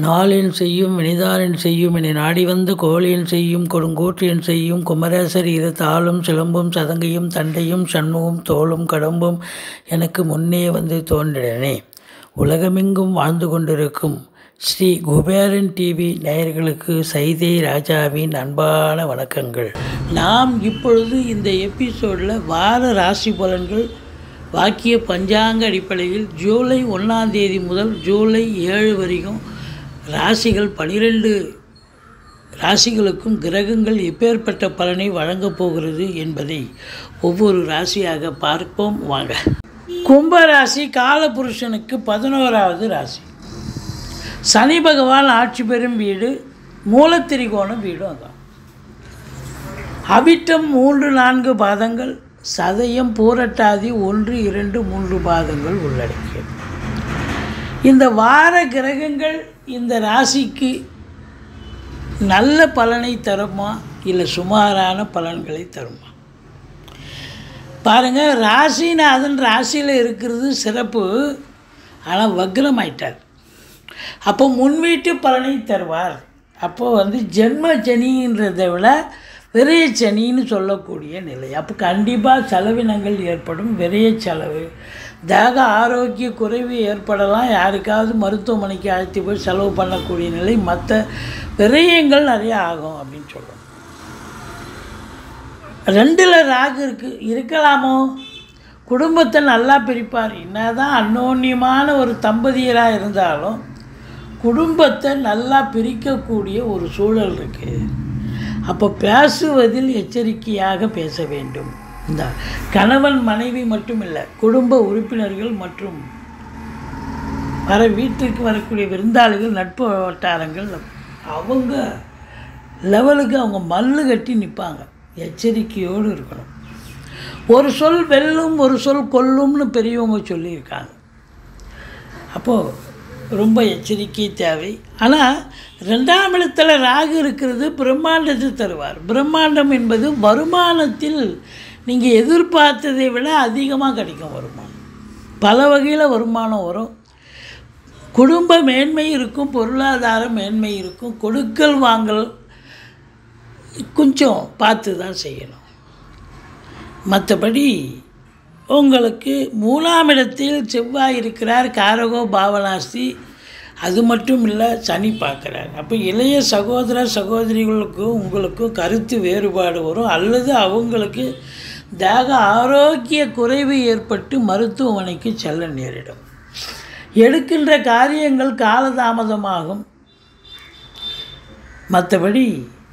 நாளென் செய்யும் வினைதானென் செய்யும் என்னை நாடி வந்த கோளென் செய்யும் கொடுங்கோற்றென் செய்யும் குமரேசர் இரு தாளும் சிலம்பும் சதங்கையும் தண்டையும் சண்முகம் தோளும் கடம்பும் எனக்கு முன்னே வந்து தோன்றினே உலகமெங்கும் வாழ்ந்து கொண்டிருக்கும் ஸ்ரீ குபேரன் டிவி நேயர்களுக்கு சைதை ராஜாவின் அன்பான வணக்கங்கள் நாம் இப்பொழுது இந்த எபிசோடில் வார ராசி பலன்கள் வாக்கிய பஞ்சாங்க அடிப்படையில் ஜூலை ஒன்றாம் தேதி முதல் ஜூலை ஏழு வரைக்கும் ராசிகள் பனிரெண்டு ராசிகளுக்கும் கிரகங்கள் எப்பேற்பட்ட பலனை வழங்கப் போகிறது என்பதை ஒவ்வொரு ராசியாக பார்ப்போம் வாங்க கும்ப ராசி காலபுருஷனுக்கு பதினோராவது ராசி சனி பகவான் ஆட்சி பெறும் வீடு மூலத்திரிகோணம் வீடும் அதான் அவிட்டம் மூன்று நான்கு பாதங்கள் சதயம் பூரட்டாதி ஒன்று இரண்டு மூன்று பாதங்கள் உள்ளடக்கியது இந்த வார கிரகங்கள் இந்த ராசிக்கு நல்ல பலனை தருமா இல்லை சுமாரான பலன்களை தருமா பாருங்கள் ராசிநாதன் ராசியில் இருக்கிறது சிறப்பு ஆனால் வக்ரம் ஆயிட்டார் அப்போ முன்வீட்டு பலனை தருவார் அப்போது வந்து ஜென்ம சனின்றதை விட விரைய சனின்னு சொல்லக்கூடிய நிலை அப்போ கண்டிப்பாக செலவினங்கள் ஏற்படும் விரைய செலவு தேக ஆரோக்கிய குறைவு ஏற்படலாம் யாருக்காவது மருத்துவமனைக்கு அழைத்து போய் செலவு பண்ணக்கூடிய நிலை மற்ற விரயங்கள் நிறைய ஆகும் அப்படின்னு சொல்கிறோம் ரெண்டில் ராகு இருக்குது இருக்கலாமோ குடும்பத்தை நல்லா பிரிப்பார் என்னதான் அன்னோன்யமான ஒரு தம்பதியராக இருந்தாலும் குடும்பத்தை நல்லா பிரிக்கக்கூடிய ஒரு சூழல் இருக்குது அப்போ பேசுவதில் எச்சரிக்கையாக பேச வேண்டும் இந்த கணவன் மனைவி மட்டும் இல்லை குடும்ப உறுப்பினர்கள் மற்றும் வர வீட்டிற்கு வரக்கூடிய விருந்தாளிகள் நட்பு வட்டாரங்கள் அவங்க லெவலுக்கு அவங்க மல்லு கட்டி நிற்பாங்க எச்சரிக்கையோடு இருக்கணும் ஒரு சொல் வெல்லும் ஒரு சொல் கொல்லும்னு பெரியவங்க சொல்லியிருக்காங்க அப்போது ரொம்ப எச்சரிக்கை தேவை ஆனால் ரெண்டாம் இடத்துல ராகு இருக்கிறது பிரம்மாண்டத்தை தருவார் பிரம்மாண்டம் என்பது வருமானத்தில் நீங்கள் எதிர்பார்த்ததை விட அதிகமாக கிடைக்கும் வருமானம் பல வகையில் வருமானம் வரும் குடும்ப மேன்மை இருக்கும் பொருளாதார மேன்மை இருக்கும் கொடுக்கல் வாங்கல் கொஞ்சம் பார்த்து தான் செய்யணும் மற்றபடி உங்களுக்கு மூணாம் இடத்தில் செவ்வாய் இருக்கிறார் காரகோ பாவனாஸ்தி அது மட்டும் இல்லை சனி பார்க்குறார் அப்போ இளைய சகோதர சகோதரிகளுக்கும் உங்களுக்கும் கருத்து வேறுபாடு வரும் அல்லது அவங்களுக்கு தேக ஆரோக்கிய குறைவு ஏற்பட்டு மருத்துவமனைக்கு செல்ல நேரிடும் எடுக்கின்ற காரியங்கள் காலதாமதமாகும் மற்றபடி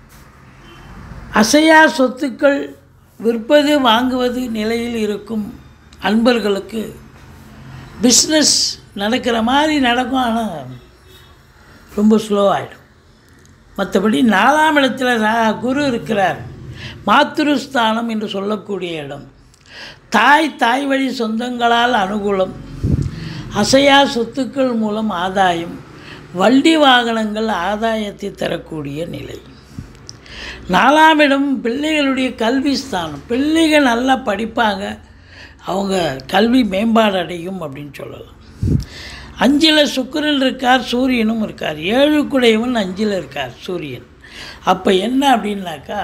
அசையா சொத்துக்கள் விற்பது வாங்குவது நிலையில் இருக்கும் அன்பர்களுக்கு பிஸ்னஸ் நடக்கிற மாதிரி நடக்கும் ஆனால் ரொம்ப ஸ்லோ ஆகிடும் மற்றபடி நாலாம் இடத்துல ரா குரு இருக்கிறார் மாத்திருஸ்தானம் என்று சொல்லக்கூடிய இடம் தாய் தாய் வழி சொந்தங்களால் அனுகூலம் அசையா சொத்துக்கள் மூலம் ஆதாயம் வண்டி வாகனங்கள் ஆதாயத்தை தரக்கூடிய நிலை நாலாம் இடம் பிள்ளைகளுடைய கல்வி ஸ்தானம் பிள்ளைகள் நல்லா படிப்பாங்க அவங்க கல்வி மேம்பாடு அடையும் அப்படின்னு சொல்லலாம் அஞ்சில் சுக்கரன் இருக்கார் சூரியனும் இருக்கார் ஏழுக்குடையவன் அஞ்சில் இருக்கார் சூரியன் அப்போ என்ன அப்படின்னாக்கா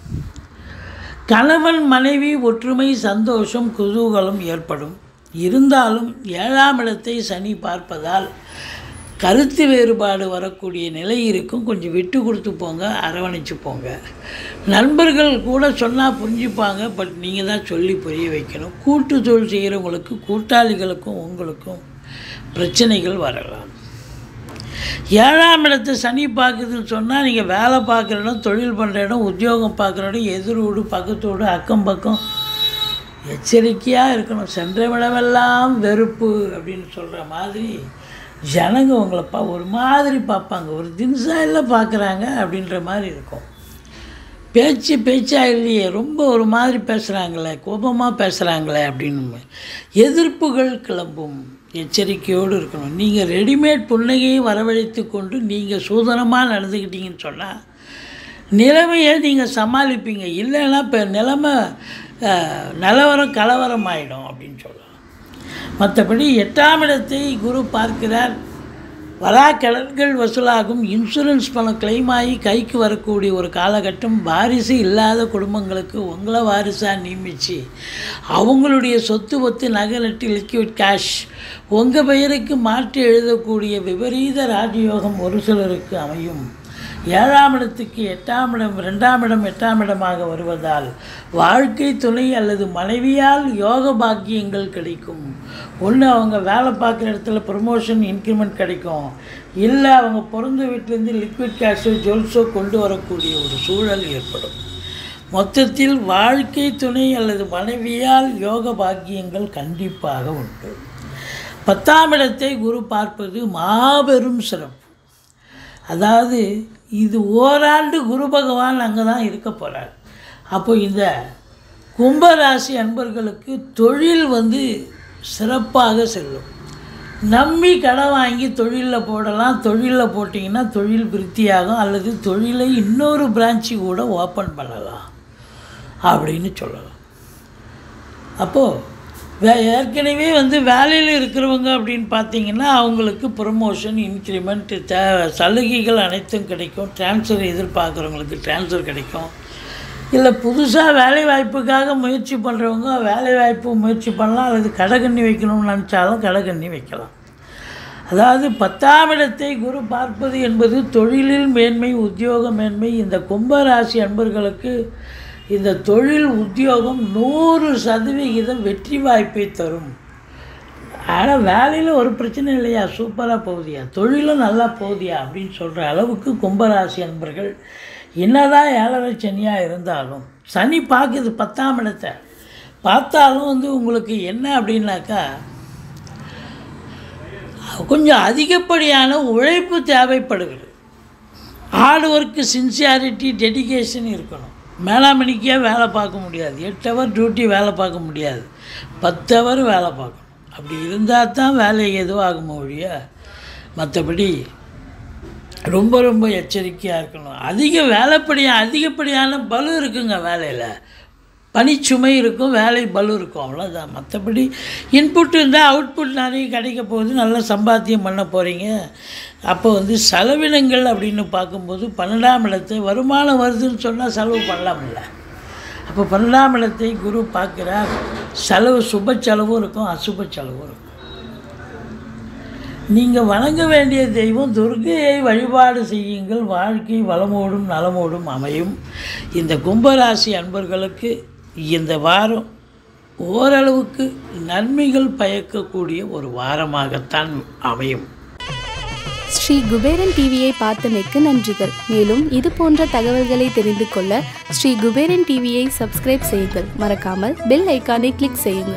கணவன் மனைவி ஒற்றுமை சந்தோஷம் குதூகலம் ஏற்படும் இருந்தாலும் ஏழாம் இடத்தை சனி பார்ப்பதால் கருத்து வேறுபாடு வரக்கூடிய நிலை இருக்கும் கொஞ்சம் விட்டு கொடுத்து போங்க அரவணைச்சு போங்க நண்பர்கள் கூட சொன்னால் புரிஞ்சுப்பாங்க பட் நீங்கள் தான் சொல்லி புரிய வைக்கணும் கூட்டு தொழில் செய்கிறவங்களுக்கு கூட்டாளிகளுக்கும் உங்களுக்கும் பிரச்சனைகள் வரலாம் ஏழாம் இடத்தை சனி பார்க்குதுன்னு சொன்னால் நீங்கள் வேலை பார்க்குற இடம் தொழில் பண்ணுற இடம் உத்தியோகம் பார்க்குற இடம் எதிர் வீடு பக்கத்து வீடு அக்கம் பக்கம் எச்சரிக்கையாக இருக்கணும் சென்ற விடமெல்லாம் வெறுப்பு அப்படின்னு சொல்கிற மாதிரி ஜனங்க உங்களை பா ஒரு மாதிரி பார்ப்பாங்க ஒரு தின்சாயில் பார்க்குறாங்க அப்படின்ற மாதிரி இருக்கும் பேச்சு பேச்சா இல்லையே ரொம்ப ஒரு மாதிரி பேசுகிறாங்களே கோபமாக பேசுகிறாங்களே அப்படின்னு எதிர்ப்புகள் கிளம்பும் எச்சரிக்கையோடு இருக்கணும் நீங்கள் ரெடிமேட் புன்னகையை வரவழைத்து கொண்டு நீங்கள் சூதனமாக நடந்துக்கிட்டீங்கன்னு சொன்னால் நிலைமையை நீங்கள் சமாளிப்பீங்க இல்லைன்னா இப்போ நிலைமை அஹ், நிலவரம் கலவரம் ஆகிடும் அப்படின்னு சொல்லலாம் மற்றபடி எட்டாம் இடத்தை குரு பார்க்கிறார் வராக்கடன்கள் வசூலாகும் இன்சூரன்ஸ் பணம் கிளைம் ஆகி கைக்கு வரக்கூடிய ஒரு காலகட்டம் வாரிசு இல்லாத குடும்பங்களுக்கு உங்களை வாரிசாக நியமித்து அவங்களுடைய சொத்து ஒத்து நகை நட்டு லிக்விட் கேஷ் உங்கள் பெயருக்கு மாற்றி எழுதக்கூடிய விபரீத ராஜயோகம் ஒரு சிலருக்கு அமையும் ஏழாம் இடத்துக்கு எட்டாம் இடம் ரெண்டாம் இடம் எட்டாம் இடமாக வருவதால் வாழ்க்கை துணை அல்லது மனைவியால் யோக பாக்கியங்கள் கிடைக்கும் ஒன்று அவங்க வேலை பார்க்குற இடத்துல ப்ரமோஷன் இன்க்ரிமெண்ட் கிடைக்கும் இல்லை அவங்க பிறந்த வீட்டிலேருந்து லிக்விட் கேஷோ ஜுவல்ஸோ கொண்டு வரக்கூடிய ஒரு சூழல் ஏற்படும் மொத்தத்தில் வாழ்க்கை துணை அல்லது மனைவியால் யோக பாக்கியங்கள் கண்டிப்பாக உண்டு பத்தாம் இடத்தை குரு பார்ப்பது மாபெரும் சிறப்பு அதாவது இது ஓராண்டு குரு பகவான் அங்கே தான் இருக்க போகிறார் அப்போ இந்த கும்பராசி அன்பர்களுக்கு தொழில் வந்து சிறப்பாக செல்லும் நம்பி கடன் வாங்கி தொழிலில் போடலாம் தொழிலில் போட்டிங்கன்னா தொழில் விருத்தியாகும் அல்லது தொழிலை இன்னொரு பிரான்ச்சு கூட ஓப்பன் பண்ணலாம் அப்படின்னு சொல்லலாம் அப்போது வே ஏற்கனவே வந்து வேலையில் இருக்கிறவங்க அப்படின்னு பார்த்தீங்கன்னா அவங்களுக்கு ப்ரொமோஷன் இன்க்ரிமெண்ட் தே சலுகைகள் அனைத்தும் கிடைக்கும் ட்ரான்ஸ்ஃபர் எதிர்பார்க்குறவங்களுக்கு ட்ரான்ஸ்ஃபர் கிடைக்கும் இல்லை புதுசாக வேலை வாய்ப்புக்காக முயற்சி பண்ணுறவங்க வேலை வாய்ப்பு முயற்சி பண்ணலாம் அல்லது கடைக்கண்ணி வைக்கணும்னு நினச்சாலும் கடைக்கண்ணி வைக்கலாம் அதாவது பத்தாம் இடத்தை குரு பார்ப்பது என்பது தொழிலில் மேன்மை உத்தியோக மேன்மை இந்த கும்பராசி அன்பர்களுக்கு இந்த தொழில் உத்தியோகம் நூறு சதவிகிதம் வெற்றி வாய்ப்பை தரும் ஆனால் வேலையில் ஒரு பிரச்சனை இல்லையா சூப்பராக போகுதியா தொழிலும் நல்லா போகுதியா அப்படின்னு சொல்கிற அளவுக்கு கும்பராசி அன்பர்கள் என்னதான் ஏழரை சனியாக இருந்தாலும் சனி பார்க்குது பத்தாம் இடத்தை பார்த்தாலும் வந்து உங்களுக்கு என்ன அப்படின்னாக்கா கொஞ்சம் அதிகப்படியான உழைப்பு தேவைப்படுகிறது ஹார்ட் ஒர்க்கு சின்சியாரிட்டி டெடிகேஷன் இருக்கணும் மேலாமணிக்கே வேலை பார்க்க முடியாது எட்டு ஹவர் டியூட்டி வேலை பார்க்க முடியாது பத்து ஹவர் வேலை பார்க்கணும் அப்படி இருந்தால் தான் வேலை எதுவும் ஆகுமோ ஒழிய மற்றபடி ரொம்ப ரொம்ப எச்சரிக்கையாக இருக்கணும் அதிக வேலைப்படியாக அதிகப்படியான பலு இருக்குங்க வேலையில் பணிச்சுமை இருக்கும் வேலை பலு இருக்கும் அவ்வளோதான் மற்றபடி இன்புட் இருந்தால் அவுட்புட் நிறைய கிடைக்க போகுது நல்லா சம்பாத்தியம் பண்ண போகிறீங்க அப்போ வந்து செலவினங்கள் அப்படின்னு பார்க்கும்போது பன்னெண்டாம் இடத்தை வருமானம் வருதுன்னு சொன்னால் செலவு பண்ணலாம்ல அப்போ பன்னெண்டாம் இடத்தை குரு பார்க்குறார் செலவு சுப செலவும் இருக்கும் அசுப செலவும் இருக்கும் நீங்கள் வணங்க வேண்டிய தெய்வம் துர்க்கையை வழிபாடு செய்யுங்கள் வாழ்க்கை வளமோடும் நலமோடும் அமையும் இந்த கும்பராசி அன்பர்களுக்கு இந்த வாரம் ஓரளவுக்கு நன்மைகள் பயக்கக்கூடிய ஒரு வாரமாகத்தான் அமையும் ஸ்ரீ குபேரன் டிவியை பார்த்தமைக்கு நன்றிகள் மேலும் இது போன்ற தகவல்களை தெரிந்து கொள்ள ஸ்ரீ குபேரன் டிவியை சப்ஸ்கிரைப் செய்யுங்கள் மறக்காமல் பெல் ஐக்கானை கிளிக் செய்யுங்கள்